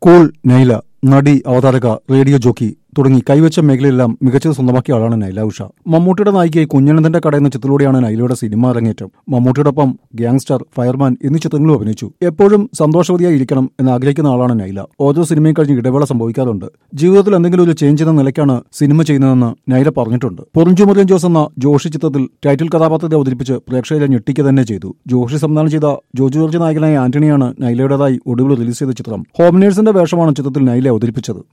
school Nyla നടി അവതാരക radio jockey തുടങ്ങി കൈവച്ച മേഖലയെല്ലാം മികച്ചത് സ്വന്തമാക്കിയ ആളാണ് നൈല ഉഷ മമ്മൂട്ടിയുടെ നായികയായി കുഞ്ഞനന്തന്റെ കട എന്ന ചിത്രത്തിലൂടെയാണ് നൈലയുടെ സിനിമ അരങ്ങേറ്റം മമ്മൂട്ടിയോടൊപ്പം ഗ്യാങ്സ്റ്റർ ഫയർമാൻ എന്നീ ചിത്രങ്ങളും അഭിനയിച്ചു എപ്പോഴും സന്തോഷവതിയായി ഇരിക്കണം എന്ന് ആഗ്രഹിക്കുന്ന ആളാണ് നൈല ഓരോ സിനിമയും കഴിഞ്ഞ് ഇടവേള സംഭവിക്കാറുണ്ട് ജീവിതത്തിൽ എന്തെങ്കിലും ഒരു ചേഞ്ച് എന്ന നിലയ്ക്കാണ് സിനിമ ചെയ്യുന്നതെന്ന് നൈല പറഞ്ഞിട്ടുണ്ട് പൊറിഞ്ചുമുറിയൻ ജോസ് എന്ന ജോഷി ചിത്രത്തിൽ ടൈറ്റിൽ കഥാപാത്രത്തെ അവതരിപ്പിച്ച് പ്രേക്ഷകരെ ഞെട്ടിക്കുക തന്നെ ചെയ്തു ജോഷി സംവിധാനം ചെയ്ത ജോജു ജോർജ് നായകനായ ആന്റണിയാണ് നൈലയുടേതായി ഒടുവിൽ റിലീസ് ചെയ്ത ചിത്രം ഹോം നേഴ്സിന്റെ വേഷമാണ് ചിത്രത്തിൽ നൈല അവതരിപ്പിച്ചത്